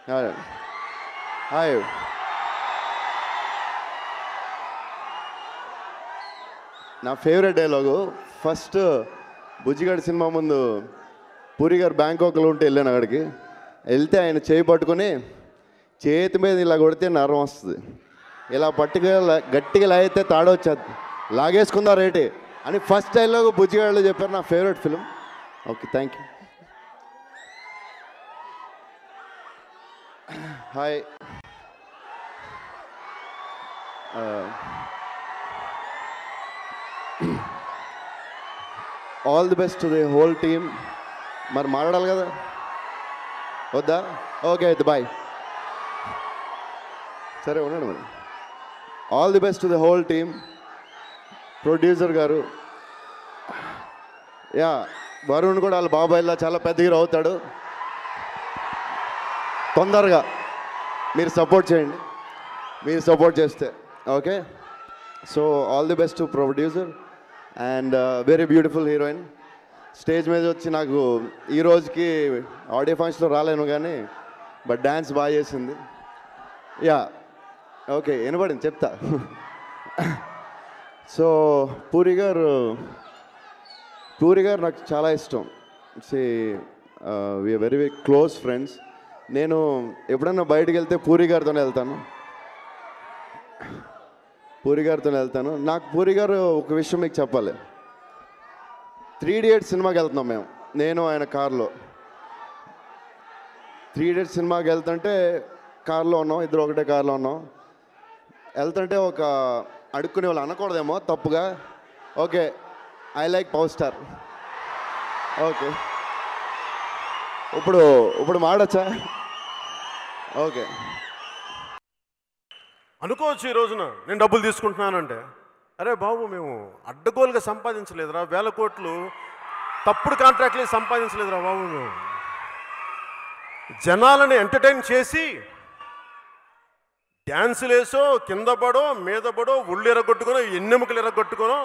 Hi నా favourite dialogue first బుజ్జిగాడి cinema ముందు పూరి గారు బ్యాంకాక్లో ఉంటే వెళ్ళాను అక్కడికి వెళ్తే ఆయన చేయి పట్టుకొని చేతి మీద ఇలా కొడితే నరం వస్తుంది ఇలా పట్టుగా గట్టిగా లాగితే తాడొచ్చేది లాగేసుకుందా రేటే అని ఫస్ట్ డైలాగ్ బుజ్జిగాళ్ళు చెప్పారు నా favourite film okay thank you hi all the best to the whole team మరి మాట్లాడాలి కదా వద్దా ఓకే అయితే బాయ్ సరే ఉండండి మరి all the best to the whole team producer garu yeah Varun కూడా వాళ్ళ బాబాయ్లా చాలా పెద్ద హీరో అవుతాడు తొందరగా మీరు సపోర్ట్ చేయండి మీరు సపోర్ట్ చేస్తే okay so all the best to producer and very beautiful heroine stage మీద వచ్చి నాకు ఈ రోజుకి ఆడియో ఫంక్షన్లో రాలేను కానీ బట్ డ్యాన్స్ బాగా చేసింది యా ఓకే వినపడింది చెప్తా సో పూరి గారు పూరి గారు నాకు చాలా ఇష్టం see we are very very close friends నేను ఎప్పుడన్నా బయటికి వెళ్తే పూరి గారితోనే వెళ్తాను పూరి గారితో వెళ్తాను నాకు పూరి గారు ఒక విషయం మీకు చెప్పాలి త్రీ ఇడియట్స్ సినిమాకి వెళ్తున్నాం మేము నేను ఆయన కార్లో త్రీ ఇడియట్స్ సినిమాకి వెళ్తుంటే కార్లో ఉన్నాం ఇద్దరు ఒకటే కార్లో ఉన్నాం వెళ్తుంటే ఒక అడుక్కునే వాళ్ళు అనకూడదేమో తప్పుగా okay I like power star okay ఇప్పుడు ఇప్పుడు మాడచ్చా ఓకే అనుకోవచ్చు ఈ రోజున నేను డబ్బులు తీసుకుంటున్నానంటే అరే బాబు మేము అడ్డగోలుగా సంపాదించలేదురా వేల కోట్లు తప్పుడు కాంట్రాక్ట్లు సంపాదించలేదురా బాబు మేము జనాలని ఎంటర్టైన్ చేసి డ్యాన్సులు వేసో కింద పడో మీద పడో ఒళ్ళు ఎరగొట్టుకునో ఎన్నెముకలు ఎరగొట్టుకునో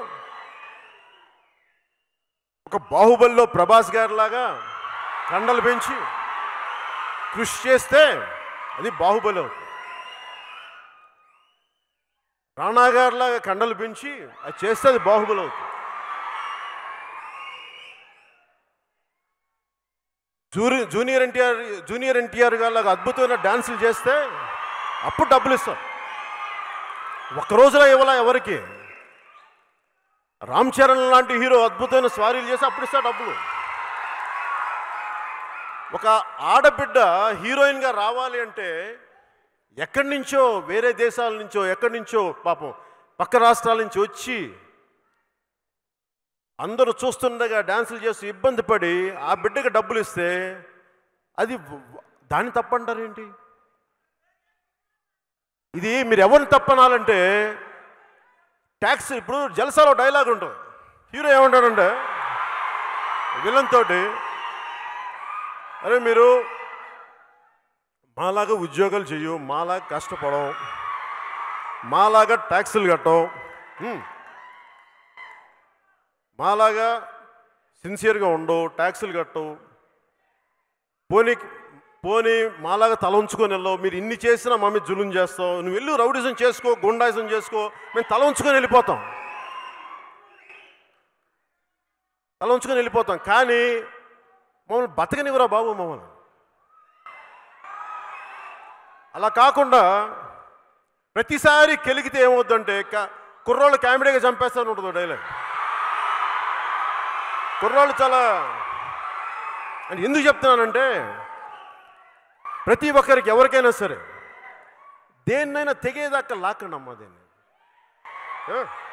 ఒక బాహుబలిలో ప్రభాస్ గారిలాగా కండలు పెంచి కృషి చేస్తే అది బాహుబలి అవుతుంది రాణా గారిలాగా కండలు పెంచి అది చేస్తే అది బాహుబలి అవుతుంది జూరి జూనియర్ ఎన్టీఆర్ జూనియర్ ఎన్టీఆర్ గారిలాగా అద్భుతమైన డాన్సులు చేస్తే అప్పుడు డబ్బులు ఇస్తారు ఒక్క రోజులో ఇవ్వాల ఎవరికి రామ్ చరణ్ లాంటి హీరో అద్భుతమైన స్వారీలు చేసి అప్పుడు ఇస్తారు డబ్బులు ఒక ఆడబిడ్డ హీరోయిన్గా రావాలి అంటే ఎక్కడి నుంచో వేరే దేశాల నుంచో ఎక్కడి నుంచో పాపం పక్క రాష్ట్రాల నుంచి వచ్చి అందరూ చూస్తుండగా డ్యాన్సులు చేస్తూ ఇబ్బంది పడి ఆ బిడ్డకి డబ్బులు ఇస్తే అది వ- దాన్ని తప్పంటారేంటి ఇది మీరు ఎవరిని తప్పనాలంటే ట్యాక్స్ ఇప్పుడు జలసాలో డైలాగ్ ఉంటుంది హీరో ఏమంటాడంటే విలన్ తోటి అరే మీరు మాలాగా ఉద్యోగాలు చెయ్యు మాలాగా కష్టపడం మాలాగా ట్యాక్సులు కట్టం హ్మ్. మాలాగా సిన్సియర్గా ఉండవు ట్యాక్సులు కట్టవు పోనీ పోనీ మాలాగా తల ఉంచుకొని వెళ్ళవు మీరు ఇన్ని చేసినా మా మీద జులుం చేస్తావు నువ్వు వెళ్ళు రౌడిజం చేసుకో గుండాయిజం చేసుకో మేము తల ఉంచుకొని వెళ్ళిపోతాం తల ఉంచుకొని వెళ్ళిపోతాం కానీ మమ్మల్ని బతకనివ్వరా బాబు మమ్మల్ని అలా కాకుండా ప్రతిసారి కెలిగితే ఏమవుద్దంటే క- కుర్రోళ్ళు కామెడీగా చంపేస్తాను ఉంటుంది డైలాగ్ కుర్రోళ్ళు చాలా అంటే ఎందుకు చెప్తున్నానంటే ప్రతి ఒక్కరికి ఎవరికైనా సరే దేన్నైనా తెగేదాకా లాక్కండి అమ్మా దీన్ని ఏ?